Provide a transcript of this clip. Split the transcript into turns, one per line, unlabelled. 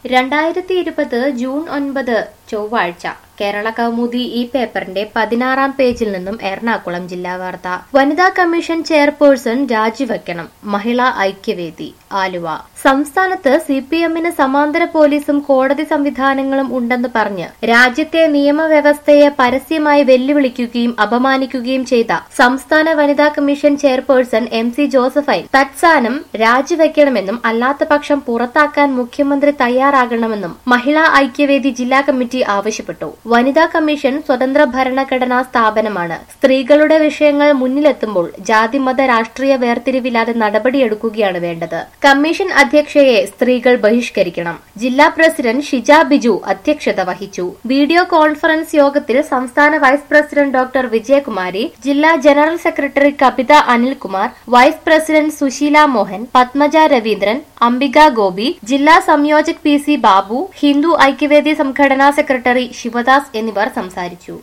രണ്ടായിരത്തി ഇരുപത് ജൂൺ ഒൻപത് ചൊവ്വാഴ്ച കേരള കൗമുദി ഈ പേപ്പറിന്റെ പതിനാറാം പേജിൽ നിന്നും എറണാകുളം ജില്ലാ വാർത്ത വനിതാ കമ്മീഷൻ ചെയർപേഴ്സൺ രാജിവെക്കണം മഹിളാ ഐക്യവേദി ആലുവ സംസ്ഥാനത്ത് സി പി എമ്മിന് സമാന്തര പോലീസും കോടതി സംവിധാനങ്ങളും ഉണ്ടെന്ന് പറഞ്ഞ് രാജ്യത്തെ നിയമവ്യവസ്ഥയെ പരസ്യമായി വെല്ലുവിളിക്കുകയും അപമാനിക്കുകയും ചെയ്ത സംസ്ഥാന വനിതാ commission chairperson M C Josephine തത്സാനം രാജിവെക്കണമെന്നും അല്ലാത്ത പക്ഷം പുറത്താക്കാൻ മുഖ്യമന്ത്രി തയ്യാറാകണമെന്നും മഹിളാ ഐക്യവേദി ജില്ലാ കമ്മിറ്റി ആവശ്യപ്പെട്ടു വനിതാ കമ്മീഷൻ സ്വതന്ത്ര ഭരണഘടനാ സ്ഥാപനമാണ് സ്ത്രീകളുടെ വിഷയങ്ങൾ മുന്നിലെത്തുമ്പോൾ ജാതിമത രാഷ്ട്രീയ വേർതിരിവില്ലാതെ നടപടിയെടുക്കുകയാണ് വേണ്ടത് കമ്മീഷൻ അധ്യക്ഷയെ സ്ത്രീകൾ ബഹിഷ്കരിക്കണം ജില്ലാ പ്രസിഡന്റ് ഷിജ ബിജു അധ്യക്ഷത വഹിച്ചു വീഡിയോ കോൺഫറൻസ് യോഗത്തിൽ സംസ്ഥാന വൈസ് പ്രസിഡന്റ് ഡോക്ടർ വിജയകുമാരി ജില്ലാ general secretary Kavitha Anilkumar vice president Susheela Mohan Padmaja Raveendran Ambika Gopi ജില്ലാ സംയോജക് പി സി ബാബു ഹിന്ദു ഐക്യവേദി സംഘടനാ സെക്രട്ടറി ശിവദാസ് എന്നിവർ സംസാരിച്ചു